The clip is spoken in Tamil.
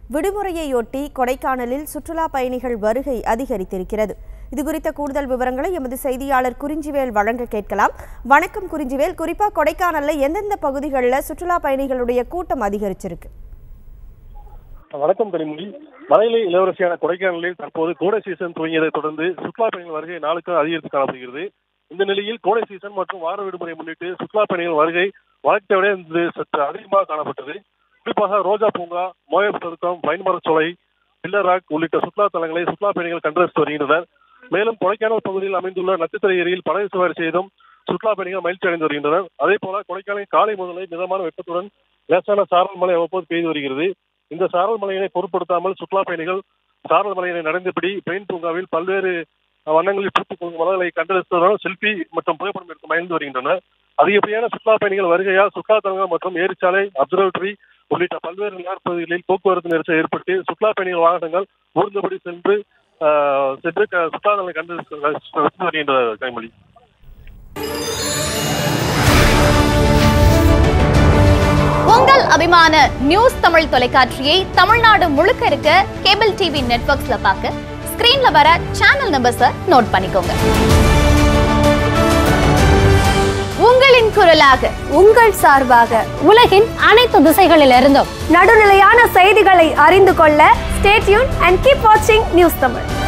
விடுமுறையொட்டி கொடைக்கானலில் சுற்றுலா பயணிகள் வருகை அதிகரித்திருக்கிறது இது குறித்த கூடுதல் விவரங்களை எமது செய்தியாளர் குறிஞ்சிவேல் வழங்க கேட்கலாம் வணக்கம் குறிஞ்சிவேல் குறிப்பா கொடைக்கானல்ல எந்தெந்த பகுதிகளில் சுற்றுலா பயணிகளுடைய கூட்டம் அதிகரிச்சிருக்கு வணக்கம் கனிமொழி மலையிலே இளவரசியான கொடைக்கானலில் தற்போது கோடை சீசன் துவங்கியதை தொடர்ந்து சுற்றுலா பயணிகள் வருகை நாளுக்கு அதிகரித்து காணப்படுகிறது இந்த நிலையில் கோடை சீசன் மற்றும் வார விடுமுறை முன்னிட்டு சுற்றுலா பயணிகள் வருகை வழக்கத்தை விட இன்று சற்று அதிகமாக காணப்பட்டது குறிப்பாக ரோஜா பூங்கா மோயப் சதுக்கம் பைன்மரச்சோலை பில்லர் ராக் உள்ளிட்ட சுற்றுலா தலங்களை சுற்றுலா பயணிகள் கண்டறிந்து வருகின்றனர் மேலும் கொடைக்கானல் பகுதியில் அமைந்துள்ள நட்சத்திர ஏரியில் படகு சவாரி செய்தும் சுற்றுலா பயணிகள் மகிழ்ச்சி அடைந்து வருகின்றனர் அதே போல கொடைக்கானல் காலை முதலே மிதமான வெப்பத்துடன் லேசான சாரல் மழை அவ்வப்போது பெய்து வருகிறது இந்த சாரல் மலையினை பொருட்படுத்தாமல் சுற்றுலா பயணிகள் சாரல் மலையினை நடந்தபடி பெயின் பூங்காவில் பல்வேறு வண்ணங்களில் பூத்து கொள்ளும் மலர்களை கண்டெடுத்ததுடன் செல்ஃபி மற்றும் புகைப்படம் எடுத்து மகிழ்ந்து வருகின்றனர் அதிகப்படியான சுற்றுலா பயணிகள் வருகையால் சுற்றுலா தலங்கள் மற்றும் ஏரிச்சாலை அப்சர்வேட்டரி உள்ளிட்ட பல்வேறு நகர்ப்பகுதிகளில் போக்குவரத்து நெரிசல் ஏற்பட்டு சுற்றுலா பயணிகள் வாகனங்கள் ஊர்ந்தபடி சென்று ஆஹ், சென்று க- சுற்றுலா தலங்களை கண்டு வருகின்ற கைமொழி உங்கள் அபிமான நியூஸ் தமிழ் தொலைக்காட்சியை தமிழ்நாடு முழுக்க இருக்க கேபிள் டிவி நெட்வொர்க்ஸ்ல பார்க்க ஸ்கிரீன்ல வர சேனல் நம்பர்ஸை நோட் பண்ணிக்கோங்க உங்களின் குரலாக உங்கள் சார்பாக உலகின் அனைத்து திசைகளிலிருந்தும் நடுநிலையான செய்திகளை அறிந்து கொள்ள ஸ்டேட்யூன் அண்ட் கீப் வாட்சிங் நியூஸ் தமிழ்